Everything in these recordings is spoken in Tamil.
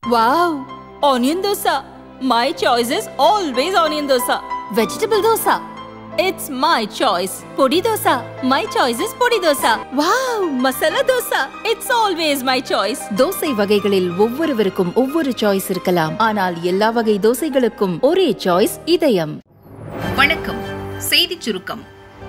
Wow! Onion dosa. My choice is always onion dosa. Vegetable dosa. It's my choice. Podi dosa. My choice is podi dosa. Wow! Masala dosa. It's always my choice. Dosa வகைகளில் ஒவ்வொருவருக்கும் ஒவ்வொரு சாய்ஸ் இருக்கலாம் ஆனால் எல்லா வகை தோசைகளுக்கும் ஒரே சாய்ஸ் இதயம் வணக்கம் செய்திச் சுருக்கம்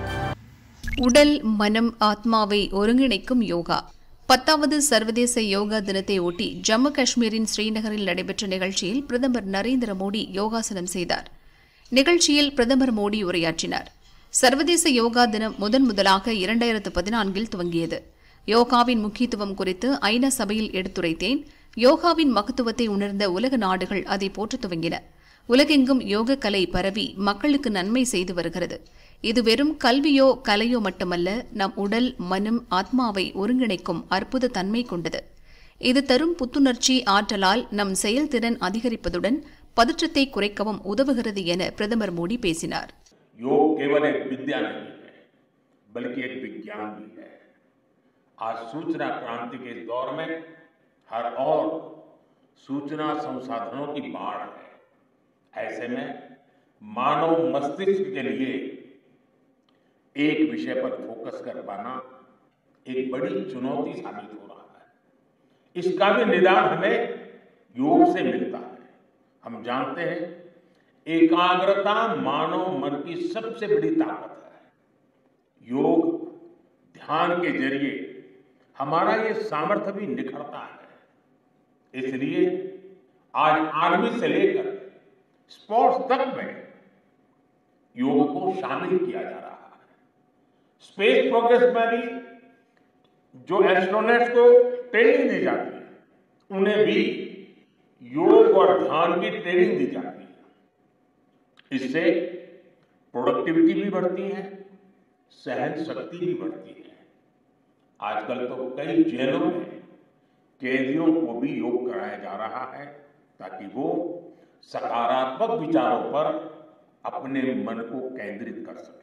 உடல் மனம் ஆத்மாவை ஒருங்கிணைக்கும் யோகா பத்தாவது சர்வதேச யோகா தினத்தை ஒட்டி ஜம்மு காஷ்மீரின் ஸ்ரீநகரில் நடைபெற்ற நிகழ்ச்சியில் பிரதமர் நரேந்திர மோடி யோகாசனம் செய்தார் நிகழ்ச்சியில் பிரதமர் மோடி உரையாற்றினார் சர்வதேச யோகா தினம் முதன் முதலாக இரண்டாயிரத்து பதினான்கில் துவங்கியது யோகாவின் முக்கியத்துவம் குறித்து ஐநா சபையில் எடுத்துரைத்தேன் யோகாவின் மகத்துவத்தை உணர்ந்த உலக நாடுகள் அதை போற்றத் துவங்கின உலகெங்கும் யோக கலை பரவி மக்களுக்கு நன்மை செய்து வருகிறது இது வெறும் கல்வியோ கலையோ மட்டுமல்ல நம் உடல் மனம் ஆத்மாவை ஒருங்கிணைக்கும் அற்புத தன்மை கொண்டது இது தரும் புத்துணர்ச்சி ஆற்றலால் நம் செயல்திறன் அதிகரிப்பதுடன் பதற்றத்தை குறைக்கவும் உதவுகிறது என பிரதமர் மோடி பேசினார் योग केवल एक विद्या नहीं है बल्कि एक विज्ञान भी है आज सूचना क्रांति के इस दौर में हर और सूचना संसाधनों की बाढ़ है ऐसे में मानव मस्तिष्क के लिए एक विषय पर फोकस कर पाना एक बड़ी चुनौती साबित हो रहा है इसका भी निदान हमें योग से मिलता है हम जानते हैं एकाग्रता मानव मन की सबसे बड़ी ताकत है योग ध्यान के जरिए हमारा ये सामर्थ्य भी निखरता है इसलिए आज आर्मी से लेकर स्पोर्ट्स तक में योग को शामिल किया जा रहा है स्पेस प्रोग्रेस में भी जो एस्ट्रोनॉट्स को ट्रेनिंग दी जाती है उन्हें भी योग और ध्यान की ट्रेनिंग दी जाती है इससे प्रोडक्टिविटी भी बढ़ती है सहन शक्ति भी बढ़ती है आजकल तो कई जेलों में कैदियों को भी योग कराया जा रहा है ताकि वो सकारात्मक विचारों पर अपने मन को केंद्रित कर सके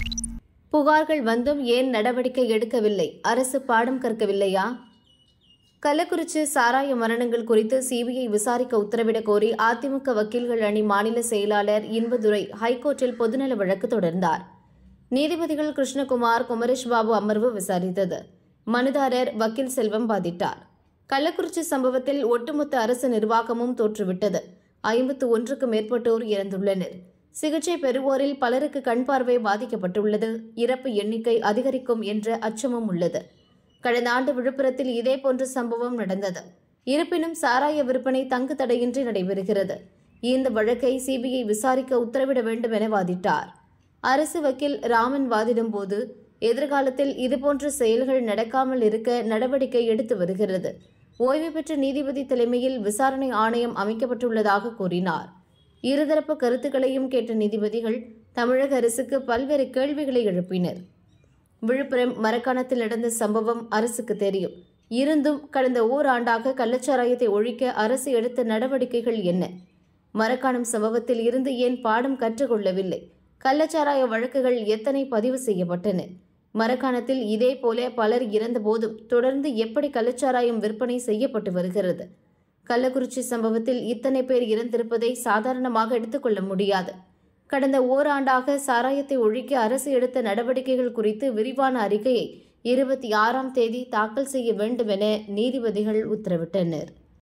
புகார்கள் வந்தும் ஏன் நடவடிக்கை எடுக்கவில்லை அரசு பாடம் கற்கவில்லையா கள்ளக்குறிச்சி சாராய மரணங்கள் குறித்து சிபிஐ விசாரிக்க உத்தரவிடக் கோரி அதிமுக வக்கீல்கள் அணி மாநில செயலாளர் இன்பதுரை ஹைகோர்ட்டில் பொதுநல வழக்கு தொடர்ந்தார் நீதிபதிகள் கிருஷ்ணகுமார் குமரேஷ் பாபு அமர்வு விசாரித்தது மனுதாரர் வக்கீல் செல்வம் பாதிட்டார் கள்ளக்குறிச்சி சம்பவத்தில் ஒட்டுமொத்த அரசு நிர்வாகமும் தோற்றுவிட்டது ஐம்பத்து ஒன்றுக்கு மேற்பட்டோர் இறந்துள்ளனர் சிகிச்சை பெறுவோரில் பலருக்கு கண் பார்வை பாதிக்கப்பட்டுள்ளது இறப்பு எண்ணிக்கை அதிகரிக்கும் என்ற அச்சமும் உள்ளது கடந்த ஆண்டு விழுப்புரத்தில் இதேபோன்ற சம்பவம் நடந்தது இருப்பினும் சாராய விற்பனை தங்கு தடையின்றி நடைபெறுகிறது இந்த வழக்கை சிபிஐ விசாரிக்க உத்தரவிட வேண்டும் என வாதிட்டார் அரசு வக்கீல் ராமன் வாதிடும் போது எதிர்காலத்தில் இதுபோன்ற செயல்கள் நடக்காமல் இருக்க நடவடிக்கை எடுத்து வருகிறது ஓய்வு பெற்ற நீதிபதி தலைமையில் விசாரணை ஆணையம் அமைக்கப்பட்டுள்ளதாக கூறினார் இருதரப்பு கருத்துக்களையும் கேட்ட நீதிபதிகள் தமிழக அரசுக்கு பல்வேறு கேள்விகளை எழுப்பினர் விழுப்புரம் மரக்காணத்தில் நடந்த சம்பவம் அரசுக்கு தெரியும் இருந்தும் கடந்த ஓராண்டாக கள்ளச்சாராயத்தை ஒழிக்க அரசு எடுத்த நடவடிக்கைகள் என்ன மரக்காணம் சம்பவத்தில் இருந்து ஏன் பாடம் கற்றுக்கொள்ளவில்லை கள்ளச்சாராய வழக்குகள் எத்தனை பதிவு செய்யப்பட்டன மரக்காணத்தில் இதே போல பலர் இறந்தபோதும் தொடர்ந்து எப்படி கள்ளச்சாராயம் விற்பனை செய்யப்பட்டு வருகிறது கள்ளக்குறிச்சி சம்பவத்தில் இத்தனை பேர் இறந்திருப்பதை சாதாரணமாக எடுத்துக்கொள்ள முடியாது கடந்த ஓராண்டாக சாராயத்தை ஒழிக்க அரசு எடுத்த நடவடிக்கைகள் குறித்து விரிவான அறிக்கையை இருபத்தி ஆறாம் தேதி தாக்கல் செய்ய வேண்டும் என நீதிபதிகள் உத்தரவிட்டனர்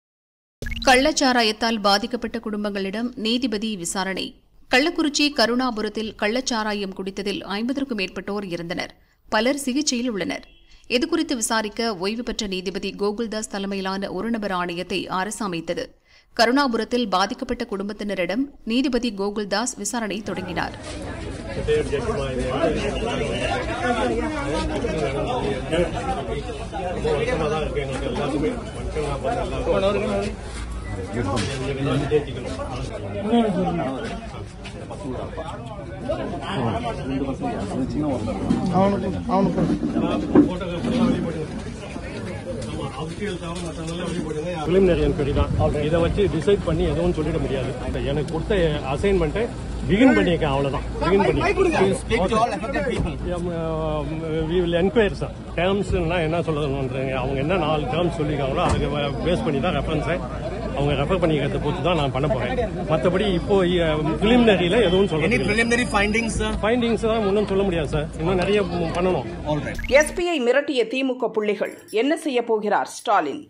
கள்ளச்சாராயத்தால் பாதிக்கப்பட்ட குடும்பங்களிடம் நீதிபதி விசாரணை கள்ளக்குறிச்சி கருணாபுரத்தில் கள்ளச்சாராயம் குடித்ததில் ஐம்பதற்கும் மேற்பட்டோர் இருந்தனர் பலர் சிகிச்சையில் உள்ளனர் இதுகுறித்து விசாரிக்க ஓய்வு பெற்ற நீதிபதி கோகுல்தாஸ் தலைமையிலான ஒருநபர் ஆணையத்தை அரசு அமைத்தது கருணாபுரத்தில் பாதிக்கப்பட்ட குடும்பத்தினரிடம் நீதிபதி கோகுல்தாஸ் விசாரணை தொடங்கினார் preliminary என்கொயரி தான் இதை வச்சு டிசைட் பண்ணி எதுவும் சொல்லிட முடியாது எனக்கு கொடுத்த அசைன்மெண்ட்டை பிகின் பண்ணியிருக்கேன் அவ்வளவுதான் பிகின் பண்ணி வி வில் என்கொயர் சார் டேர்ம்ஸ்னா என்ன சொல்லணுன்றீங்க அவங்க என்ன நாலு டேர்ம்ஸ் சொல்லியிருக்காங்களோ அதுக்கு பேஸ் பண்ணி தான் ரெஃபரன்ஸை அவங்க ரெஃபர் பண்ணிக்கிறத பொறுத்து தான் நான் பண்ண போறேன் மற்றபடி இப்போ பிலிமினரியில எதுவும் சொல்ல Any preliminary findings, sir? Findings தான் ஒன்றும் சொல்ல முடியாது சார் இன்னும் நிறைய பண்ணணும் All right. எஸ்பியை மிரட்டிய திமுக புள்ளிகள் என்ன செய்ய போகிறார் ஸ்டாலின்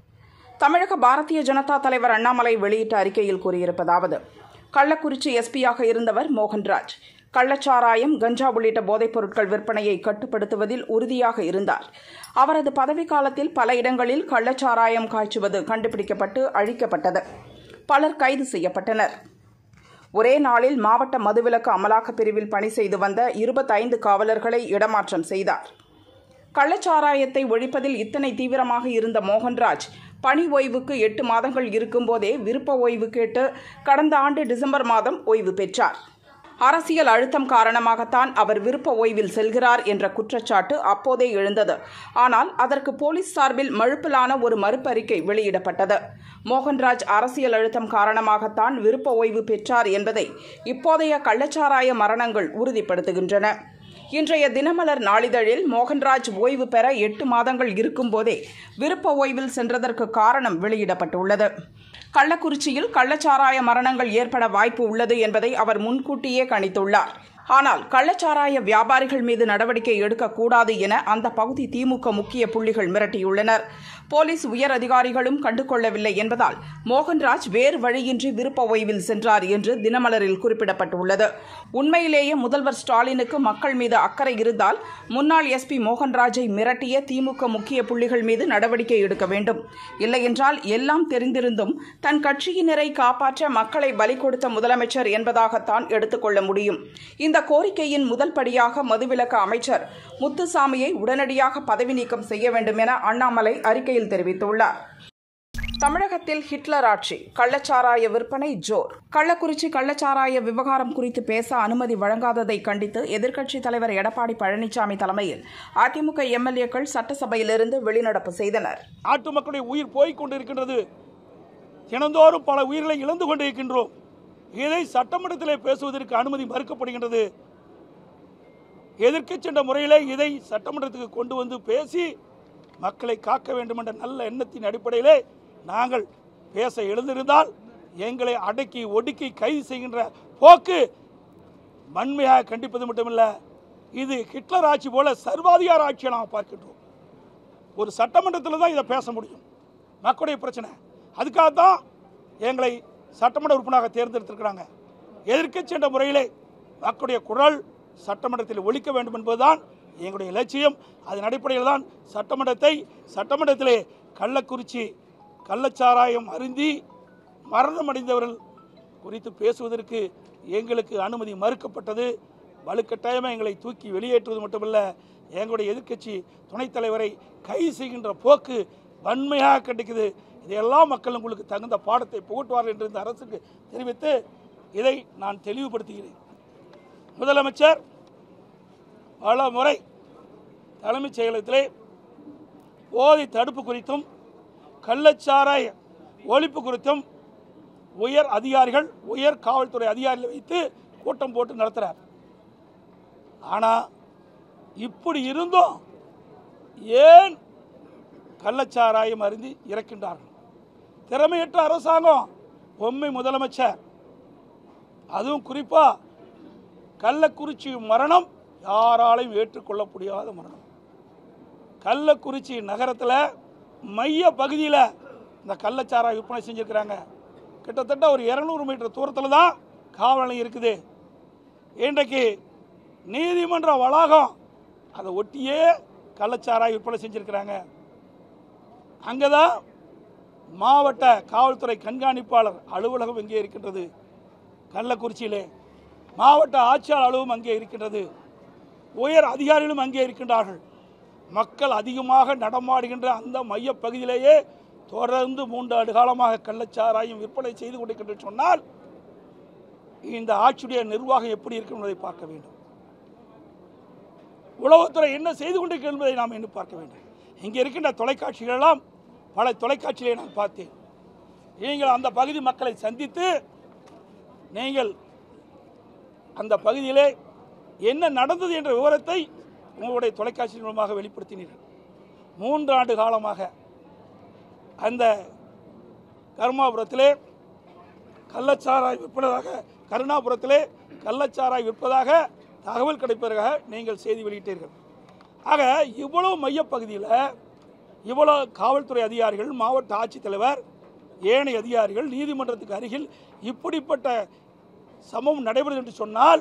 தமிழக பாரதிய ஜனதா தலைவர் அண்ணாமலை வெளியிட்ட அறிக்கையில் கூறியிருப்பதாவது கள்ளக்குறிச்சி எஸ்பியாக இருந்தவர் மோகன்ராஜ் கள்ளச்சாராயம் கஞ்சா உள்ளிட்ட போதைப் பொருட்கள் விற்பனையை கட்டுப்படுத்துவதில் உறுதியாக இருந்தார் அவரது பதவிக்காலத்தில் பல இடங்களில் கள்ளச்சாராயம் காய்ச்சுவது கண்டுபிடிக்கப்பட்டு அழிக்கப்பட்டது பலர் கைது செய்யப்பட்டனர் ஒரே நாளில் மாவட்ட மதுவிலக்கு அமலாக்கப் பிரிவில் பணி செய்து வந்த இருபத்தைந்து காவலர்களை இடமாற்றம் செய்தார் கள்ளச்சாராயத்தை ஒழிப்பதில் இத்தனை தீவிரமாக இருந்த மோகன்ராஜ் பணி ஓய்வுக்கு எட்டு மாதங்கள் இருக்கும்போதே விருப்ப ஓய்வு கேட்டு கடந்த ஆண்டு டிசம்பர் மாதம் ஓய்வு பெற்றார் அரசியல் அழுத்தம் காரணமாகத்தான் அவர் விருப்ப ஓய்வில் செல்கிறார் என்ற குற்றச்சாட்டு அப்போதே எழுந்தது ஆனால் அதற்கு போலீஸ் சார்பில் மழுப்பலான ஒரு மறுப்பறிக்கை வெளியிடப்பட்டது மோகன்ராஜ் அரசியல் அழுத்தம் காரணமாகத்தான் விருப்ப ஓய்வு பெற்றார் என்பதை இப்போதைய கள்ளச்சாராய மரணங்கள் உறுதிப்படுத்துகின்றன இன்றைய தினமலர் நாளிதழில் மோகன்ராஜ் ஓய்வு பெற எட்டு மாதங்கள் இருக்கும்போதே விருப்ப ஓய்வில் சென்றதற்கு காரணம் வெளியிடப்பட்டுள்ளது கள்ளக்குறிச்சியில் கள்ளச்சாராய மரணங்கள் ஏற்பட வாய்ப்பு உள்ளது என்பதை அவர் முன்கூட்டியே கணித்துள்ளார் ஆனால் கள்ளச்சாராய வியாபாரிகள் மீது நடவடிக்கை எடுக்கக்கூடாது என அந்த பகுதி திமுக முக்கிய புள்ளிகள் மிரட்டியுள்ளனர் போலீஸ் உயர் அதிகாரிகளும் கண்டுகொள்ளவில்லை என்பதால் மோகன்ராஜ் வேறு வழியின்றி விருப்ப ஓய்வில் சென்றார் என்று தினமலரில் குறிப்பிடப்பட்டுள்ளது உண்மையிலேயே முதல்வர் ஸ்டாலினுக்கு மக்கள் மீது அக்கறை இருந்தால் முன்னாள் எஸ்பி மோகன்ராஜை மிரட்டிய திமுக முக்கிய புள்ளிகள் மீது நடவடிக்கை எடுக்க வேண்டும் இல்லையென்றால் எல்லாம் தெரிந்திருந்தும் தன் கட்சியினரை காப்பாற்ற மக்களை பலி கொடுத்த முதலமைச்சர் என்பதாகத்தான் எடுத்துக்கொள்ள முடியும் இந்த கோரிக்கையின் முதல் படியாக மதுவிலக்கு அமைச்சர் முத்துசாமியை உடனடியாக பதவி நீக்கம் செய்ய வேண்டும் என அண்ணாமலை அறிக்கையில் தெரிவித்துள்ளார் தமிழகத்தில் ஹிட்லர் ஆட்சி கள்ளச்சாராய விற்பனை ஜோர் கள்ளக்குறிச்சி கள்ளச்சாராய விவகாரம் குறித்து பேச அனுமதி வழங்காததை கண்டித்து எதிர்க்கட்சித் தலைவர் எடப்பாடி பழனிசாமி தலைமையில் அதிமுக எம்எல்ஏக்கள் சட்டசபையிலிருந்து வெளிநடப்பு செய்தனர் நாட்டு மக்களுடைய உயிர் போய்க் கொண்டிருக்கின்றது தினந்தோறும் பல உயிர்களை இழந்து கொண்டிருக்கின்றோம் இதை சட்டமன்றத்திலே பேசுவதற்கு அனுமதி மறுக்கப்படுகின்றது எதிர்க்கட்சி என்ற முறையிலே இதை சட்டமன்றத்துக்கு கொண்டு வந்து பேசி மக்களை காக்க வேண்டும் என்ற நல்ல எண்ணத்தின் அடிப்படையிலே நாங்கள் பேச எழுந்திருந்தால் எங்களை அடக்கி ஒடுக்கி கைது செய்கின்ற போக்கு வன்மையாக கண்டிப்பது மட்டுமல்ல இது ஹிட்லர் ஆட்சி போல சர்வாதிகார ஆட்சியை நாம் பார்க்கின்றோம் ஒரு சட்டமன்றத்தில் தான் இதை பேச முடியும் மக்களுடைய பிரச்சனை அதுக்காக தான் எங்களை சட்டமன்ற உறுப்பினராக தேர்ந்தெடுத்திருக்கிறாங்க எதிர்க்கட்சி என்ற முறையிலே மக்களுடைய குரல் சட்டமன்றத்தில் ஒழிக்க வேண்டும் என்பதுதான் எங்களுடைய இலட்சியம் அதன் அடிப்படையில் தான் சட்டமன்றத்தை சட்டமன்றத்திலே கள்ளக்குறிச்சி கள்ளச்சாராயம் அருந்தி மரணம் அடைந்தவர்கள் குறித்து பேசுவதற்கு எங்களுக்கு அனுமதி மறுக்கப்பட்டது வலுக்கட்டாயமாக எங்களை தூக்கி வெளியேற்றுவது மட்டுமல்ல எங்களுடைய எதிர்க்கட்சி துணைத் தலைவரை கைது செய்கின்ற போக்கு வன்மையாக கண்டிக்குது இதையெல்லாம் மக்கள் உங்களுக்கு தகுந்த பாடத்தை புகட்டுவார்கள் என்று இந்த அரசுக்கு தெரிவித்து இதை நான் தெளிவுபடுத்துகிறேன் முதலமைச்சர் பல முறை தலைமைச் செயலகத்திலே போதை தடுப்பு குறித்தும் கள்ளச்சாராய ஒழிப்பு குறித்தும் உயர் அதிகாரிகள் உயர் காவல்துறை அதிகாரிகளை வைத்து கூட்டம் போட்டு நடத்துகிறார் ஆனால் இப்படி இருந்தும் ஏன் கள்ளச்சாராயம் அருந்தி இறக்கின்றார்கள் திறமையற்ற அரசாங்கம் பொம்மை முதலமைச்சர் அதுவும் குறிப்பாக கள்ளக்குறிச்சி மரணம் யாராலையும் ஏற்றுக்கொள்ள முடியாத மரணம் கள்ளக்குறிச்சி நகரத்தில் மைய பகுதியில் இந்த கள்ளச்சாராய விற்பனை செஞ்சுருக்கிறாங்க கிட்டத்தட்ட ஒரு இரநூறு மீட்டர் தூரத்தில் தான் காவல் நிலையம் இருக்குது இன்றைக்கு நீதிமன்ற வளாகம் அதை ஒட்டியே கள்ளச்சாராய விற்பனை செஞ்சுருக்கிறாங்க அங்கே தான் மாவட்ட காவல்துறை கண்காணிப்பாளர் அலுவலகம் இங்கே இருக்கின்றது கள்ளக்குறிச்சியிலே மாவட்ட ஆட்சியாளர் அலுவலகம் அங்கே இருக்கின்றது உயர் அதிகாரிகளும் அங்கே இருக்கின்றார்கள் மக்கள் அதிகமாக நடமாடுகின்ற அந்த மையப்பகுதியிலேயே தொடர்ந்து மூன்று ஆண்டு காலமாக கள்ளச்சாராயம் விற்பனை செய்து கொண்டிருக்கின்ற சொன்னால் இந்த ஆட்சியுடைய நிர்வாகம் எப்படி இருக்கும் என்பதை பார்க்க வேண்டும் உளவுத்துறை என்ன செய்து கொண்டிருக்கிறது என்பதை நாம் இன்னும் பார்க்க வேண்டும் இங்கே இருக்கின்ற தொலைக்காட்சிகள் எல்லாம் பல தொலைக்காட்சிகளை நான் பார்த்தேன் நீங்கள் அந்த பகுதி மக்களை சந்தித்து நீங்கள் அந்த பகுதியிலே என்ன நடந்தது என்ற விவரத்தை உங்களுடைய தொலைக்காட்சி மூலமாக வெளிப்படுத்தினீர்கள் மூன்று ஆண்டு காலமாக அந்த கருமாபுரத்திலே கள்ளச்சாராய் விற்பதாக கருணாபுரத்திலே கள்ளச்சாராய் விற்பதாக தகவல் கிடைப்பதாக நீங்கள் செய்தி வெளியிட்டீர்கள் ஆக இவ்வளவு மையப்பகுதியில் இவ்வளோ காவல்துறை அதிகாரிகள் மாவட்ட ஆட்சித்தலைவர் ஏனைய அதிகாரிகள் நீதிமன்றத்துக்கு அருகில் இப்படிப்பட்ட சம்பவம் நடைபெறுது என்று சொன்னால்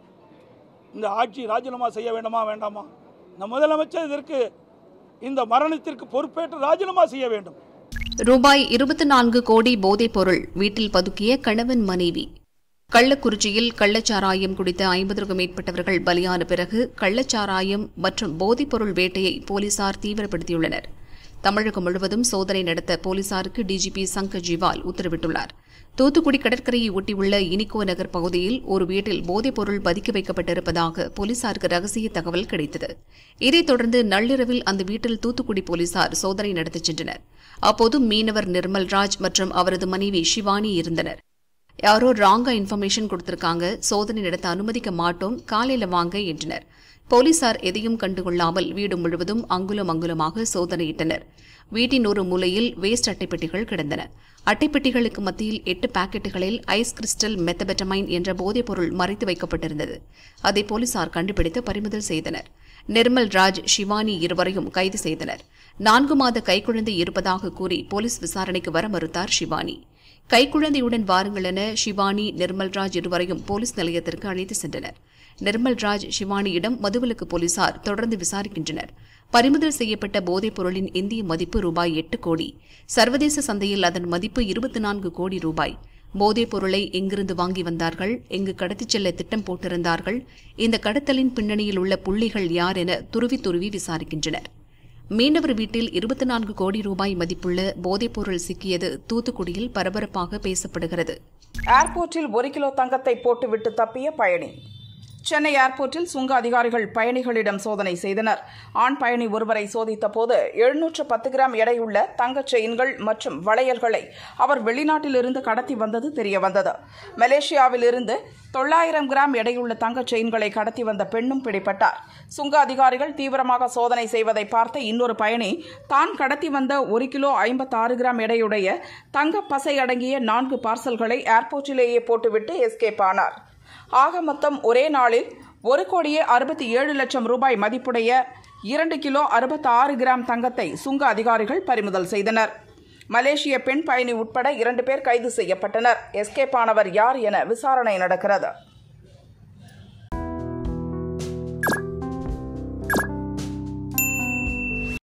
இந்த ஆட்சி ராஜினாமா செய்ய வேண்டுமா வேண்டாமா இந்த முதலமைச்சர் இதற்கு இந்த மரணத்திற்கு பொறுப்பேற்று ராஜினாமா செய்ய வேண்டும் ரூபாய் இருபத்தி நான்கு கோடி போதைப் பொருள் வீட்டில் பதுக்கிய கணவன் மனைவி கள்ளக்குறிச்சியில் கள்ளச்சாராயம் குடித்த ஐம்பதற்கும் மேற்பட்டவர்கள் பலியான பிறகு கள்ளச்சாராயம் மற்றும் போதைப்பொருள் வேட்டையை போலீசார் தீவிரப்படுத்தியுள்ளனர் தமிழகம் முழுவதும் சோதனை நடத்த போலீசாருக்கு டிஜிபி சங்கர் ஜிவால் உத்தரவிட்டுள்ளார் தூத்துக்குடி கடற்கரையை ஒட்டியுள்ள இனிகோ நகர் பகுதியில் ஒரு வீட்டில் போதைப்பொருள் பதுக்கி வைக்கப்பட்டிருப்பதாக போலீசாருக்கு ரகசிய தகவல் கிடைத்தது இதைத் தொடர்ந்து நள்ளிரவில் அந்த வீட்டில் தூத்துக்குடி போலீசார் சோதனை நடத்தச் சென்றனர் அப்போது மீனவர் நிர்மல்ராஜ் மற்றும் அவரது மனைவி சிவானி இருந்தனர் யாரோ ராங்கா இன்ஃபர்மேஷன் கொடுத்திருக்காங்க சோதனை நடத்த அனுமதிக்க மாட்டோம் காலையில வாங்க என்றனர் போலீசார் எதையும் கண்டுகொள்ளாமல் வீடு முழுவதும் அங்குலம் அங்குலமாக சோதனையிட்டனர் வீட்டின் ஒரு மூலையில் வேஸ்ட் அட்டைப்பெட்டிகள் கிடந்தன அட்டைப்பெட்டிகளுக்கு மத்தியில் எட்டு பாக்கெட்டுகளில் ஐஸ் கிறிஸ்டல் மெத்தபெட்டமைன் என்ற போதைப்பொருள் மறைத்து வைக்கப்பட்டிருந்தது அதை போலீசார் கண்டுபிடித்து பறிமுதல் செய்தனர் நிர்மல் ராஜ் சிவானி இருவரையும் கைது செய்தனர் நான்கு மாத கைக்குழந்தை இருப்பதாக கூறி போலீஸ் விசாரணைக்கு வர மறுத்தார் சிவானி கைக்குழந்தையுடன் வாருங்கள் என சிவானி நிர்மல்ராஜ் இருவரையும் போலீஸ் நிலையத்திற்கு அழைத்து சென்றனர் நிர்மல்ராஜ் சிவானியிடம் மதுவிலக்கு போலீசார் தொடர்ந்து விசாரிக்கின்றனர் பறிமுதல் செய்யப்பட்ட போதைப் பொருளின் இந்திய மதிப்பு ரூபாய் எட்டு கோடி சர்வதேச சந்தையில் அதன் மதிப்பு இருபத்தி நான்கு கோடி ரூபாய் போதைப் பொருளை எங்கிருந்து வாங்கி வந்தார்கள் எங்கு கடத்திச் செல்ல திட்டம் போட்டிருந்தார்கள் இந்த கடத்தலின் பின்னணியில் உள்ள புள்ளிகள் யார் என துருவி துருவி விசாரிக்கின்றனர் மீனவர் வீட்டில் இருபத்தி நான்கு கோடி ரூபாய் மதிப்புள்ள போதைப்பொருள் சிக்கியது தூத்துக்குடியில் பரபரப்பாக பேசப்படுகிறது ஏர்போர்ட்டில் ஒரு கிலோ தங்கத்தை போட்டுவிட்டு தப்பிய பயணி சென்னை ஏர்போர்ட்டில் சுங்க அதிகாரிகள் பயணிகளிடம் சோதனை செய்தனர் ஆண் பயணி ஒருவரை சோதித்த போது எழுநூற்று பத்து கிராம் எடையுள்ள தங்கச் செயின்கள் மற்றும் வளையல்களை அவர் வெளிநாட்டிலிருந்து கடத்தி வந்தது தெரியவந்தது மலேசியாவிலிருந்து தொள்ளாயிரம் கிராம் எடையுள்ள தங்கச் செயின்களை கடத்தி வந்த பெண்ணும் பிடிபட்டார் சுங்க அதிகாரிகள் தீவிரமாக சோதனை செய்வதை பார்த்த இன்னொரு பயணி தான் கடத்தி வந்த ஒரு கிலோ ஐம்பத்தாறு கிராம் எடையுடைய தங்க பசை அடங்கிய நான்கு பார்சல்களை ஏர்போர்ட்டிலேயே போட்டுவிட்டு எஸ்கேப் ஆனார் ஆக மொத்தம் ஒரே நாளில் ஒரு கோடியே அறுபத்தி ஏழு லட்சம் ரூபாய் மதிப்புடைய இரண்டு கிலோ அறுபத்தி ஆறு கிராம் தங்கத்தை சுங்க அதிகாரிகள் பறிமுதல் செய்தனர் மலேசிய பெண் பயணி உட்பட இரண்டு பேர் கைது செய்யப்பட்டனர் எஸ்கேப் ஆனவர் யார் என விசாரணை நடக்கிறது